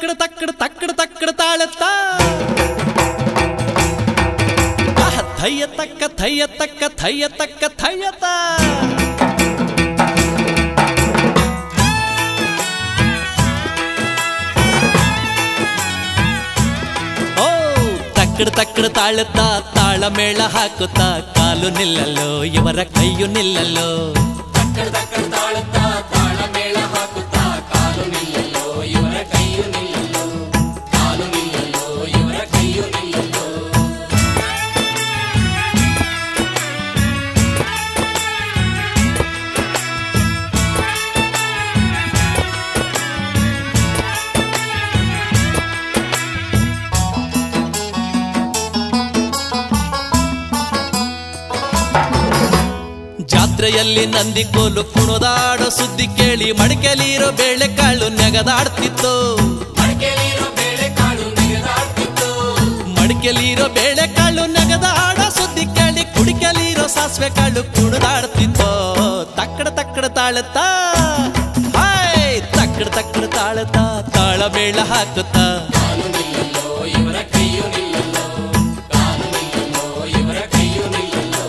ತಕ್ಕಡ ತಕ್ಕಡ ತಕ್ಕಡ ತಕ್ಕಡ ತಾಳತ್ತ ಆಹ, ಥಯ್ಯ ತಕ್ಕ ಥಯ್ಯ ತಕ್ಕ ಥಯ್ಯ ತಕ್ಕ ಥಯ್ಯತ ಓ ತಕ್ಕಡ ತಕ್ಕಡ ತಾಳುತ್ತಾ ತಾಳ ಮೇಳ ಹಾಕುತ್ತಾ ಕಾಲು ನಿಲ್ಲಲ್ಲೋ ಇವರ ಕೈಯು ನಿಲ್ಲಲ್ಲೋ ತಕ್ಕಡ ತಕ್ಕಡ ತಾಳುತ್ತಾ ತಾಳ ಮೇಳ ಹಾಕುತ್ತಾ ಕಾಲು ನಿಲ್ಲಲ್ಲೋ ಇವರ ಕೈಯು ನಿಲ್ಲಲ್ಲೋ ಕಾಲು ನಿಲ್ಲಲ್ಲೋ ಇವರ ಕೈಯು ನಿಲ್ಲಲ್ಲೋ ಜಾತ್ರೆಯಲ್ಲಿ ನಂದಿ ಕೋಲು ಕುಣದಾಡೋ ಸುದ್ದಿ ಕೇಳಿ ಮಡಿಕೆಲಿರೋ ಬೇಳೆಕಾಳು ನೆಗದಾಡ್ತಿತ್ತು ಮಡಿಕೆಲಿರೋ ಬೇಳೆಕಾಳು ನೆಗೆದಾಡ್ತಿತ್ತು ಮಡಿಕೆಲಿರೋ ಬೇಳೆಕಾಳು ನೆಗದಾಡೋ ಸುದ್ದಿ ಕೇಳಿ ಕುಡಿಕೆಲಿರೋ ಸಾಸಿವೆ ಕಾಳು ಕುಣದಾಡ್ತಿತ್ತು ತಕ್ಕಡ ತಕ್ಕಡ ತಾಳುತ್ತಾ ಹಾಯ್ ತಕ್ಕಡ ತಕ್ಕಡ ತಾಳುತ್ತಾ ತಾಳ ಮೇಳ ಹಾಕುತ್ತಾ ಕಾಲು ನಿಲ್ಲಲ್ಲೋ ಇವರ ಕೈಯು ನಿಲ್ಲಲ್ಲೋ ಕಾಲು ನಿಲ್ಲಲ್ಲೋ ಇವರ ಕೈಯು ನಿಲ್ಲಲ್ಲೋ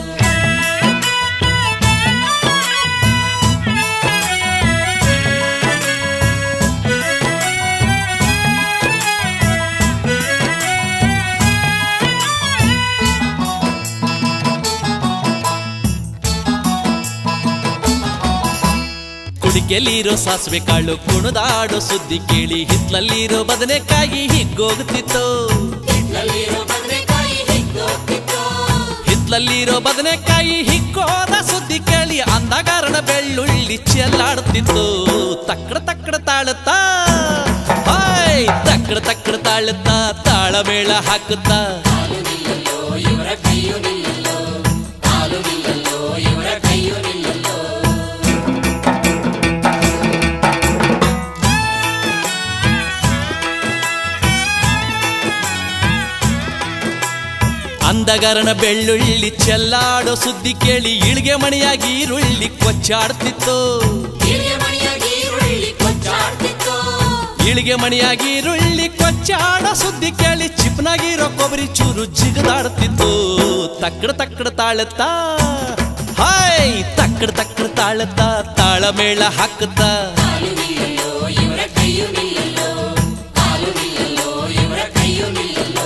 ಕುಡಿಕೆಲಿರೋ ಸಾಸಿವೆ ಕಾಳು ಕುಣದಾಡೋ ಸುದ್ದಿ ಕೇಳಿ ಹಿತ್ಲಲ್ಲಿರೋ ಬದನೆಕಾಯಿ ಹಿಗ್ಗೋಗುತ್ತಿತ್ತು ಹಿತ್ತಲಲ್ಲಿರೋ ಬದನೆಕಾಯಿ ಹಿಗ್ಗೋಗ್ತಿತ್ತು ಹಿತ್ಲಲ್ಲಿರೋ ಬದನೆಕಾಯಿ ಹಿಕ್ಕೋದ ಸುದ್ದಿ ಕೇಳಿ ಅಂದಗಾರಣ ಬೆಳ್ಳುಳ್ಳಿ ಚೆಲ್ಲಾಡ್ತಿತ್ತು ತಕ್ಕಡ ತಕ್ಕಡ ತಾಳುತ್ತಾ ಹಾಯ್ ತಕ್ಕಡ ತಕ್ಕಡ ತಾಳುತ್ತಾ ತಾಳ ಮೇಳ ಹಾಕುತ್ತಾ ಕಾಲು ನಿಲ್ಲಲ್ಲೋ ಇವರ ಕೈಯು ನಿಲ್ಲಲ್ಲೋ ಕಾಲು ನಿಲ್ಲಲ್ಲೋ ಇವರ ಕೈಯು ನಿಲ್ಲಲ್ಲೋ ಅಂದಗಾರನ ಬೆಳ್ಳುಳ್ಳಿ ಚೆಲ್ಲಾಡೋ ಸುದ್ದಿ ಕೇಳಿ ಇಳಿಗೆ ಮಣಿಯಾಗಿ ಈರುಳ್ಳಿ ಕೊಚ್ಚಾಡ್ತಿತ್ತು ಹಿರಿಯ ಮಣಿಯಾಗಿ ಈರುಳ್ಳಿ ಕೊಚ್ಚಾಡ್ತಿತ್ತು ಇಳಿಗೆ ಮಣಿಯಾಗಿ ಈರುಳ್ಳಿ ಕೊಚ್ಚಾಡೋ ಸುದ್ದಿ ಕೇಳಿ ಚಿಪ್ನಾಗಿರೋ ಕೊಬ್ಬರಿ ಚೂರು ಜಿಗದಾಡ್ತಿತ್ತು ತಕ್ಕಡ ತಕ್ಕಡ ತಾಳುತ್ತಾ ಹಾಯ್ ತಕ್ಕಡ ತಕ್ಕಡ ತಾಳುತ್ತಾ ತಾಳ ಮೇಳ ಹಾಕುತ್ತಾ ಕಾಲು ನಿಲ್ಲಲ್ಲೋ ಇವರ ಕೈಯು ನಿಲ್ಲಲ್ಲೋ ಕಾಲು ನಿಲ್ಲಲ್ಲೋ ಇವರ ಕೈಯು ನಿಲ್ಲಲ್ಲೋ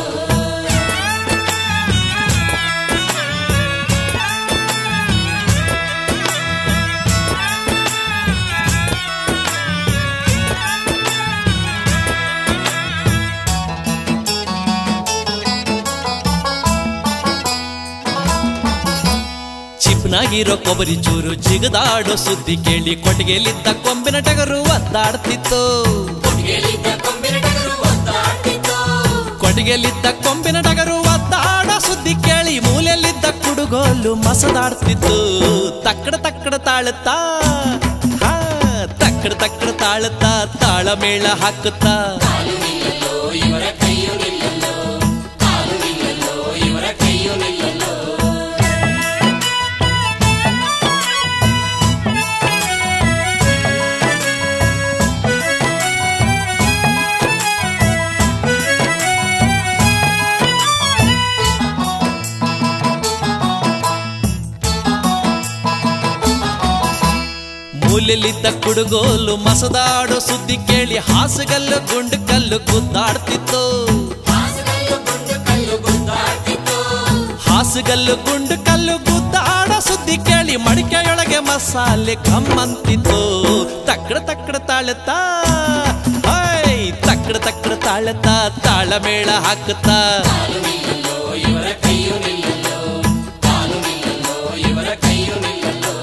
ಚಿಪ್ನಾಗಿರೋ ಕೊಬ್ಬರಿ ಚೂರು ಜಿಗದಾಡೋ ಸುದ್ದಿ ಕೇಳಿ ಕೊಟ್ಟಿಗೆಲಿದ್ದ ಕೊಂಬಿನ ಟಗರು ಒದ್ದಾಡ್ತಿತ್ತು ಕೊಟ್ಟಿಗೆಲಿದ್ದ ಕೊಂಬಿನ ಟಗರು ಒದ್ದಾಡ್ತಿತ್ತು ಕೊಟ್ಟಿಗೆಲಿದ್ದ ಕೊಂಬಿನ ಟಗರು ಒದ್ದಾಡೋ ಸುದ್ದಿ ಕೇಳಿ ಮೂಲೆಯಲ್ಲಿದ್ದ ಕುಡುಗೋಲು ಮಸದಾಡ್ತಿತ್ತು ತಕ್ಕಡ ತಕ್ಕಡ ತಾಳುತ್ತಾ ಹಾ, ತಕ್ಕಡ ತಕ್ಕಡ ತಾಳುತ್ತಾ ತಾಳ ಮೇಳ ಹಾಕುತ್ತಾ ಕಾಲು ನಿಲ್ಲಲ್ಲೋ ಇವರ ಕೈಯು ನಿಲ್ಲಲ್ಲೋ ಕಾಲು ನಿಲ್ಲಲ್ಲೋ ಇವರ ಕೈಯು ನಿಲ್ಲಲ್ಲೋ ಮೂಲೆಯಲ್ಲಿದ್ದ ಕುಡುಗೋಲು ಮಸದಾಡೋ ಸುದ್ದಿ ಕೇಳಿ ಹಾಸುಗಲ್ಲು ಗುಂಡು ಕಲ್ಲು ಗುದ್ದಾಡ್ತಿತ್ತು ಹಾಸಗಲ್ಲು ಗುಂಡು ಕಲ್ಲು ಗುದ್ದಾಡ್ತಿತ್ತು ಹಾಸುಗಲ್ಲು ಗುಂಡು ಕಲ್ಲು ಗುದ್ದಾಡೋ ಸುದ್ದಿ ಕೇಳಿ ಮಡಿಕೆಯೊಳಗೆ ಮಸಾಲೆ ಕಮ್ಮಂತಿತ್ತು ತಕ್ಕಡ ತಕ್ಕಡ ತಾಳುತ್ತಾ ಹಾಯ್ ತಕ್ಕಡ ತಕ್ಕಡ ತಾಳುತ್ತಾ ತಾಳ ಮೇಳ ಹಾಕುತ್ತಾ ಕಾಲು ನಿಲ್ಲಲ್ಲೋ ಇವರ ಕೈಯು ನಿಲ್ಲಲ್ಲೋ ಕಾಲು ನಿಲ್ಲಲ್ಲೋ ಇವರ ಕೈಯು ನಿಲ್ಲಲ್ಲೋ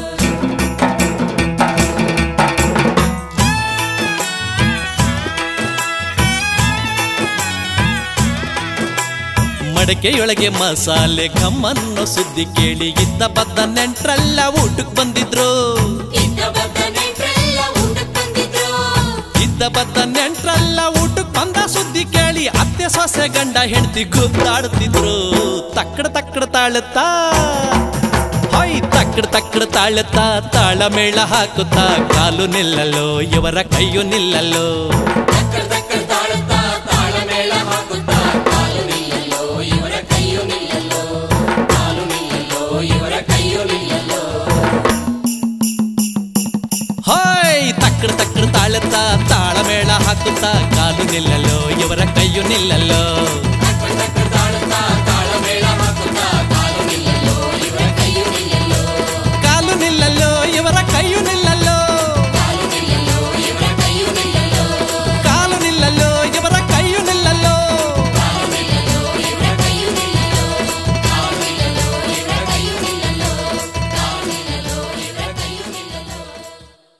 ಮಡಕೆಯೊಳಗೆ ಮಸಾಲೆ ಕಮ್ಮನ್ನೋ ಸುದ್ದಿ ಕೇಳಿ ಇದ್ದ ಬದ್ದ ನೆಂಟ್ರೆಲ್ಲ ಊಟಕ್ಕೆ ಬಂದಿದ್ರು ಇದ್ದ ಬದ್ದ ನೆಂಟ್ರೆಲ್ಲ ಊಟಕ್ಕೆ ಬಂದಿದ್ರು ಇದ್ದ ಬದ್ದ ನೆಂಟ್ರೆಲ್ಲ ಊಟಕ್ಕೆ ಬಂದ ಸುದ್ದಿ ಕೇಳಿ ಅತ್ತೆ ಸೊಸೆ ಗಂಡ ಹೆಂಡತಿ ಗುದ್ದಾಡ್ತಿದ್ರು ತಕ್ಕಡ ತಕ್ಕಡ ತಾಳುತ್ತಾ ಹೊಯ್ ತಕ್ಕಡ ತಕ್ಕಡ ತಾಳುತ್ತಾ ತಾಳ ಮೇಳ ಹಾಕುತ್ತಾ ಕಾಲು ನಿಲ್ಲಲ್ಲೋ ಇವರ ಕೈಯು ನಿಲ್ಲಲ್ಲೋ ತಕ್ಕಡ ತಕ್ಕಡ ಹಾಕುತ್ತಾ ಕಾಲು ನಿಲ್ಲಲು ಇವರ ಕೈಯು ನಿಲ್ಲಲು